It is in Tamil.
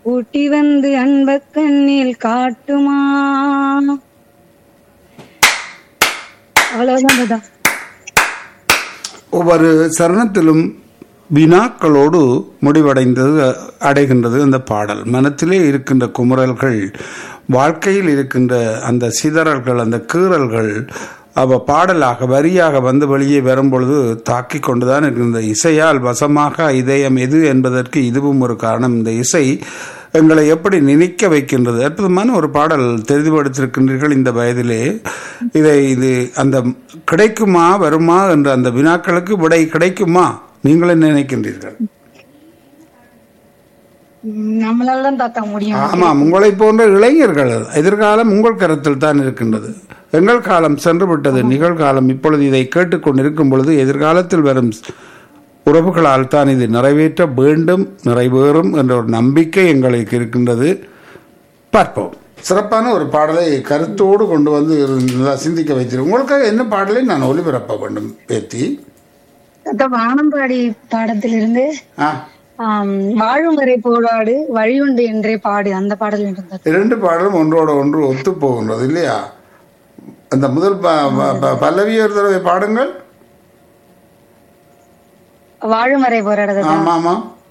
கூட்டி வந்து அன்ப கண்ணில் காட்டுமா அவ்வளவுதான் தாத்தா ஒவ்வொரு சரணத்திலும் வினாக்களோடு முடிவடைந்தது அடைகின்றது அந்த பாடல் மனத்திலே இருக்கின்ற குமுறல்கள் வாழ்க்கையில் இருக்கின்ற அந்த சிதறல்கள் அந்த கீறல்கள் அவ பாடலாக வரியாக வந்து வெளியே வரும்பொழுது தாக்கி கொண்டுதான் இருக்கின்ற இசையால் வசமாக இதயம் எது என்பதற்கு இதுவும் ஒரு காரணம் இந்த இசை எங்களை எப்படி நினைக்க வைக்கின்றது அற்புதமான ஒரு பாடல் தெரிந்துபடுத்திருக்கின்றீர்கள் இந்த வயதிலே இதை இது அந்த கிடைக்குமா வருமா என்ற அந்த வினாக்களுக்கு விடை கிடைக்குமா நீங்கள் என்ன நினைக்கின்றீர்கள் உம், நம்மளால தான் தாத்தா முடியும் ஆமாம் உங்களை போன்ற இளைஞர்கள் எதிர்காலம் உங்கள் கரத்தில் தான் இருக்கின்றது எங்கள் காலம் சென்று விட்டது நிகழ்காலம் இப்பொழுது இதை கேட்டுக்கொண்டிருக்கும் பொழுது எதிர்காலத்தில் வரும் உறவுகளால் தான் இது நிறைவேற்ற வேண்டும் நிறைவேறும் என்ற ஒரு நம்பிக்கை எங்களுக்கு இருக்கின்றது பார்ப்போம் சிறப்பான ஒரு பாடலை கருத்தோடு கொண்டு வந்து நல்லா சிந்திக்க வைத்திருக்கோம் உங்களுக்காக என்ன பாடலை நான் ஒளிபரப்ப வேண்டும் பேத்தி தாத்தா வானம்பாடி பாடத்திலிருந்து ஆ ஆம், வாழும் வரை போராடு வழியுண்டு என்றே பாடு அந்த பாடல் வேண்டும் தாத்தா இரண்டு பாடலும் ஒன்றோட ஒன்று ஒத்து போகின்றது இல்லையா அந்த முதல் ப- ப- ப- பல்லவி ஒரு தடவை பாடுங்கள் வாழும் வரை போராடு தாத்தா ஆமா ஆமா